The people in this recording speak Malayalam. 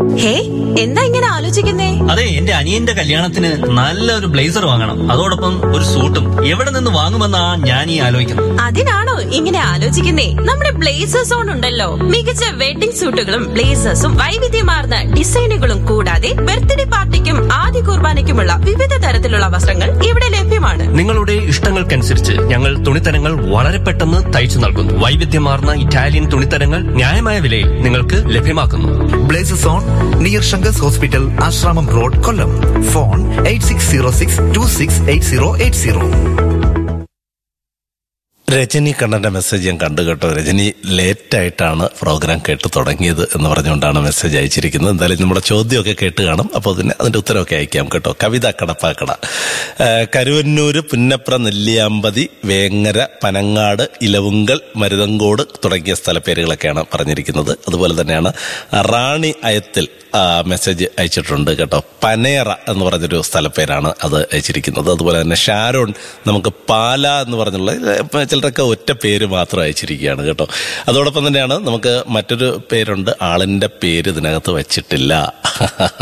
ഹേ എന്താ ഇങ്ങനെ ആലോചിക്കുന്നേ അതെ എന്റെ അനിയന്റെ കല്യാണത്തിന് നല്ലൊരു ബ്ലേസർ വാങ്ങണം അതോടൊപ്പം ഒരു സൂട്ടും എവിടെ നിന്ന് വാങ്ങുമെന്നാ ഞാൻ ഈ ആലോചിക്കുന്നത് അതിനാണോ ഇങ്ങനെ ആലോചിക്കുന്നേ നമ്മുടെ ബ്ലേസേഴ്സ് ഓൺ ഉണ്ടല്ലോ മികച്ച വെഡിംഗ് സൂട്ടുകളും ബ്ലേസേഴ്സും വൈവിധ്യമാർന്ന ഡിസൈനുകളും കൂടാതെ ബർത്ത്ഡേ പാർട്ടിക്കും ആദ്യ കുർബാനയ്ക്കുമുള്ള വിവിധ തരത്തിലുള്ള വസ്ത്രങ്ങൾ ഇവിടെ ലഭ്യമാണ് നിങ്ങളുടെ ഇഷ്ടങ്ങൾക്കനുസരിച്ച് ഞങ്ങൾ തുണിത്തരങ്ങൾ വളരെ പെട്ടെന്ന് തയ്ച്ചു നൽകുന്നു വൈവിധ്യമാർന്ന ഇറ്റാലിയൻ തുണിത്തരങ്ങൾ ന്യായമായ വിലയിൽ നിങ്ങൾക്ക് ലഭ്യമാക്കുന്നു blazes on near Sankar's hospital Asramam road Kollam phone eight six zero six two six eight zero eight zero Rajani കണ്ണന്റെ മെസ്സേജ് ഞാൻ കണ്ടു കേട്ടോ രജനി ലേറ്റ് ആയിട്ടാണ് പ്രോഗ്രാം കേട്ട് തുടങ്ങിയത് എന്ന് പറഞ്ഞുകൊണ്ടാണ് മെസ്സേജ് അയച്ചിരിക്കുന്നത് എന്തായാലും നമ്മുടെ ചോദ്യമൊക്കെ കേട്ട് കാണും അപ്പോൾ അതിന് അതിന്റെ ഉത്തരവൊക്കെ അയക്കാം കേട്ടോ കവിത കടപ്പാക്കട ഏഹ് കരുവന്നൂര് പുന്നപ്ര നെല്ലിയാമ്പതി വേങ്ങര പനങ്ങാട് ഇലവുങ്കൽ മരുതങ്കോട് തുടങ്ങിയ സ്ഥലപ്പേരുകളൊക്കെയാണ് പറഞ്ഞിരിക്കുന്നത് അതുപോലെ തന്നെയാണ് റാണി അയത്തിൽ ആ, മെസ്സേജ് അയച്ചിട്ടുണ്ട് കേട്ടോ പനേറ എന്ന് പറഞ്ഞൊരു സ്ഥലപ്പേരാണ് അത് അയച്ചിരിക്കുന്നത് അതുപോലെ തന്നെ ഷാരോൺ നമുക്ക് പാല എന്ന് പറഞ്ഞുള്ള ഇപ്പൊ ചിലരൊക്കെ ഒറ്റ പേര് മാത്രം അയച്ചിരിക്കുകയാണ് കേട്ടോ അതോടൊപ്പം തന്നെയാണ് നമുക്ക് മറ്റൊരു പേരുണ്ട് ആളിന്റെ പേര് ഇതിനകത്ത് വെച്ചിട്ടില്ല